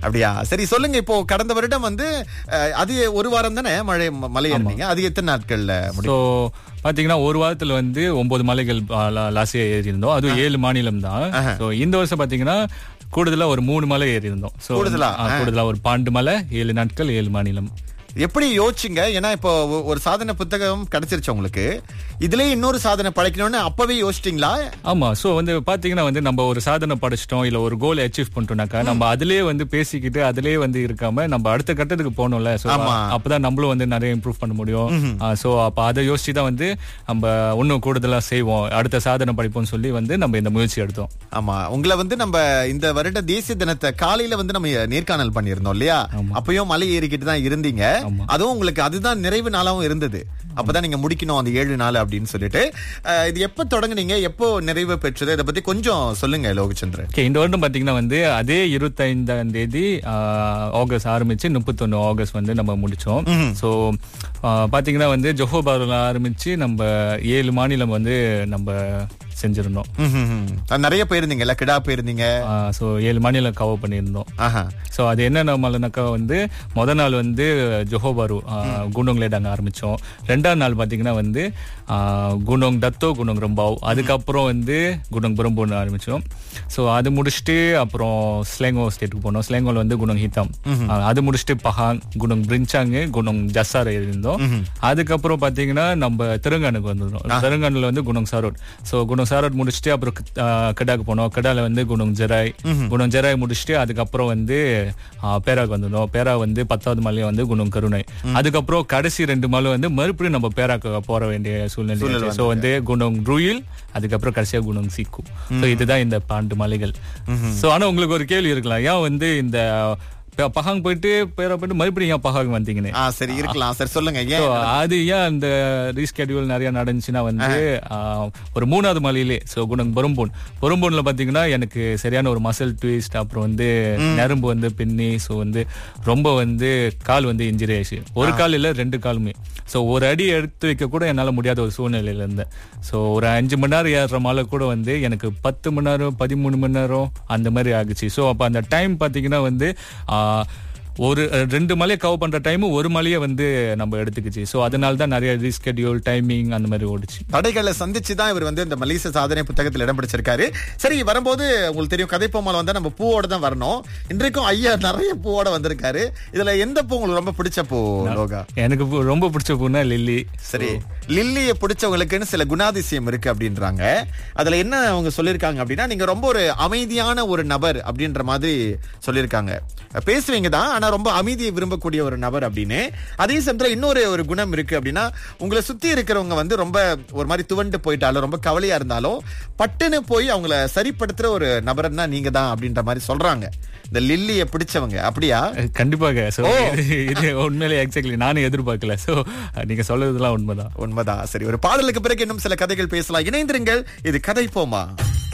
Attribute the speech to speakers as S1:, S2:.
S1: அப்படியா சரி சொல்லுங்க இப்போ கடந்த வருடம் வந்து அஹ், அது ஒரு வாரம் தானே மழை ம- மலை ஏறினீங்க அது எத்தனை நாட்கள்ல முடியும்
S2: ஸோ பாத்தீங்கன்னா ஒரு வாரத்துல வந்து ஒன்பது மலைகள் லாஸ்ட் ஏறி இருந்தோம் அதுவும் ஏழு மாநிலம் தான் ஸோ இந்த வருஷம் பாத்தீங்கன்னா கூடுதலா ஒரு மூணு மலை ஏறி இருந்தோம் ஸோ
S1: கூடுதலா?
S2: கூடுதலா ஒரு பாண்டு மலை ஏழு நாட்கள் ஏழு மாநிலம்
S1: எப்படி யோசிச்சுங்க ஏன்னா இப்போ ஒ- ஒரு சாதனை புத்தகம் கிடைச்சிருச்சு உங்களுக்கு இதுலயே இன்னொரு சாதனை படைக்கணும்னு அப்பவே யோசிச்சிட்டீங்களா
S2: ஆமா சோ வந்து பாத்தீங்கன்னா வந்து நம்ம ஒரு சாதனை படிச்சிட்டோம் இல்ல ஒரு கோல் அச்சீவ் பண்ணிட்டோம்னாக்கா நம்ம அதுலயே வந்து பேசிக்கிட்டு அதுலயே வந்து இருக்காம நம்ம அடுத்த கட்டத்துக்கு போகணும்ல சோ
S1: ஆமா.
S2: அப்பதான் நம்மளும் வந்து நிறைய இம்ப்ரூவ் பண்ண முடியும் சோ அப்ப அதை யோசிச்சு தான் வந்து நம்ம இன்னும் கூடுதலா செய்வோம் அடுத்த சாதனை படிப்போம்னு சொல்லி வந்து நம்ம இந்த முயற்சி எடுத்தோம்
S1: ஆமா உங்களை வந்து நம்ம இந்த வருட தேசிய தினத்தை காலையில வந்து நம்ம நேர்காணல் பண்ணியிருந்தோம் இல்லையா அப்பயும் மலை ஏறிக்கிட்டு தான் இருந்தீங்க அதுவும் உங்களுக்கு அதுதான் நிறைவு நாளாவும் இருந்தது அப்பதான் நீங்க முடிக்கணும் அந்த ஏழு நாள் அப்படின்னு சொல்லிட்டு அஹ், இது எப்ப தொடங்குனீங்க எப்போ நிறைவு பெற்றது இதை பத்தி கொஞ்சம் சொல்லுங்க லோகச்சந்திரன்
S2: ஓகே இந்த வருடம் பாத்தீங்கன்னா வந்து அதே இருபத்தைந்தாம் தேதி ஆஹ், ஆகஸ்ட் ஆரம்பிச்சு முப்பத்தொன்னு ஆகஸ்ட் வந்து நம்ம முடிச்சோம் சோ பாத்தீங்கன்னா வந்து ஜொஹோபார்ல ஆரம்பிச்சு நம்ம ஏழு மாநிலம் வந்து நம்ம செஞ்சிருந்தோம்
S1: ம்ஹும்ஹும். அஹ், நிறைய போயிருந்தீங்கல்ல கிடா போயிருந்தீங்க
S2: ஸோ ஏழு மாநிலம் கவர் பண்ணியிருந்தோம்
S1: ஆஹா
S2: ஸோ அது என்னென்ன மலைனாக்கா வந்து முத நாள் வந்து ஜொஹோபாரு குண்டோங்லேட் அங்கே ஆரம்பித்தோம் ரெண்டாவது நாள் பார்த்தீங்கன்னா வந்து குண்டோங் தத்தோ குண்டோங் ரம்பாவ் அதுக்கப்புறம் வந்து குண்டோங் புறம்பூர்னு ஆரம்பித்தோம் ஸோ அது முடிச்சுட்டு அப்புறம் ஸ்லேங்கோ ஸ்டேட்டுக்கு போனோம் ஸ்லேங்கோவில் வந்து குண்டோங் ஹித்தம் ஆஹ், அது முடிச்சுட்டு பஹாங் குண்டோங் பிரிஞ்சாங்கு குண்டோங் ஜஸ்ஸார் இருந்தோம் அதுக்கப்புறம் பார்த்தீங்கன்னா நம்ம தெலுங்கானுக்கு வந்துருந்தோம் தெலுங்கானுல வந்து குணம் சாரோட் ஸோ குணம் சாரோட் முடிச்சுட்டு அப்புறம் க- ஆஹ் கடாக்கு போனோம் கடால வந்து குணம் ஜெராய் குணம் ஜெராய் முடிச்சுட்டு அதுக்கப்புறம் வந்து ஆஹ் பேராக்கு வந்துருந்தோம் பேரா வந்து பத்தாவது மலையை வந்து குணம் கருணை அதுக்கப்புறம் கடைசி ரெண்டு மலை வந்து மறுபடியும் நம்ம பேராக்கு போற வேண்டிய சூழ்நிலை ஸோ வந்து குணம் ரூயில் அதுக்கப்புறம் கடைசியா குணம் சீக்கு ஸோ இதுதான் இந்த பாண்டு மலைகள் ஸோ ஆனா உங்களுக்கு ஒரு கேள்வி இருக்கலாம் ஏன் வந்து இந்த ப- பஹாங் போயிட்டு பேரா போயிட்டு மறுபடியும் ஏன் பஹாங் வந்தீங்கன்னு
S1: ஆ சரி இருக்கலாம் சரி சொல்லுங்க
S2: So,
S1: ஏன்
S2: அது ஏன் அந்த ரீஸ்கெடியூல் நிறைய நடந்துச்சுன்னா வந்து ஆஹ், ஒரு மூணாவது மலையிலே ஸோ குணம் பொறும்பூன் பொறும்பூன்ல பாத்தீங்கன்னா எனக்கு சரியான ஒரு மசில் ட்விஸ்ட் அப்புறம் வந்து நரம்பு வந்து பின்னி ஸோ வந்து ரொம்ப வந்து கால் வந்து இன்ஜுரி ஆயிடுச்சு ஒரு கால் இல்ல ரெண்டு காலுமே ஸோ ஒரு அடி எடுத்து வைக்க கூட என்னால முடியாத ஒரு சூழ்நிலையில இருந்தேன் ஸோ ஒரு அஞ்சு மணி நேரம் ஏறுற மலை கூட வந்து எனக்கு பத்து மணி நேரம் பதிமூணு மணி நேரம் அந்த மாதிரி ஆகுச்சு ஸோ அப்போ அந்த டைம் பாத்தீங்கன்னா வந்து ஆஹ், ஒரு அஹ், ரெண்டு மலையை கவர் பண்ற டைம் ஒரு மலையை வந்து நம்ம எடுத்துக்கிச்சு ஸோ அதனால தான் நிறைய ரீஸ்கெடியூல் டைமிங் அந்த மாதிரி ஓடிச்சு
S1: தடைகளை சந்திச்சு தான் இவர் வந்து இந்த மலேசிய சாதனை புத்தகத்தில் இடம் பிடிச்சிருக்காரு சரி வரும்போது உங்களுக்கு தெரியும் கதை பொம்மால வந்தா நம்ம பூவோட தான் வரணும் இன்றைக்கும் ஐயா நிறைய பூவோட வந்திருக்காரு இதுல எந்த பூ உங்களுக்கு ரொம்ப பிடிச்ச பூ லோகா
S2: எனக்கு பூ- ரொம்ப பிடிச்ச பூனா லில்லி
S1: சரி லில்லிய பிடிச்சவங்களுக்குன்னு சில குணாதிசயம் இருக்கு அப்படின்றாங்க அதுல என்ன அவங்க சொல்லியிருக்காங்க அப்படின்னா நீங்க ரொம்ப ஒரு அமைதியான ஒரு நபர் அப்படின்ற மாதிரி சொல்லியிருக்காங்க பேசுவீங்க தான் ஆனா ரொம்ப அமைதியை விரும்பக்கூடிய ஒரு நபர் அப்படின்னு அதே சமயத்துல இன்னொரு ஒரு குணம் இருக்கு அப்படின்னா உங்களை சுத்தி இருக்கிறவங்க வந்து ரொம்ப ஒரு மாதிரி துவண்டு போயிட்டாலும் ரொம்ப கவலையா இருந்தாலும் பட்டுன்னு போய் அவங்கள சரிப்படுத்துற ஒரு நபர்னா நீங்க தான் அப்படின்ற மாதிரி சொல்றாங்க இந்த லில்லிய பிடிச்சவங்க அப்படியா
S2: அஹ், கண்டிப்பாக ஸோ இது உண்மையிலே எக்ஸாக்ட்லி நானும் எதிர்பார்க்கல ஸோ நீங்க சொல்றதுலாம் உண்மைதான்
S1: உண்மைதான் சரி ஒரு பாடலுக்கு பிறகு இன்னும் சில கதைகள் பேசலாம் இணைந்திருங்கள் இது கதை போமா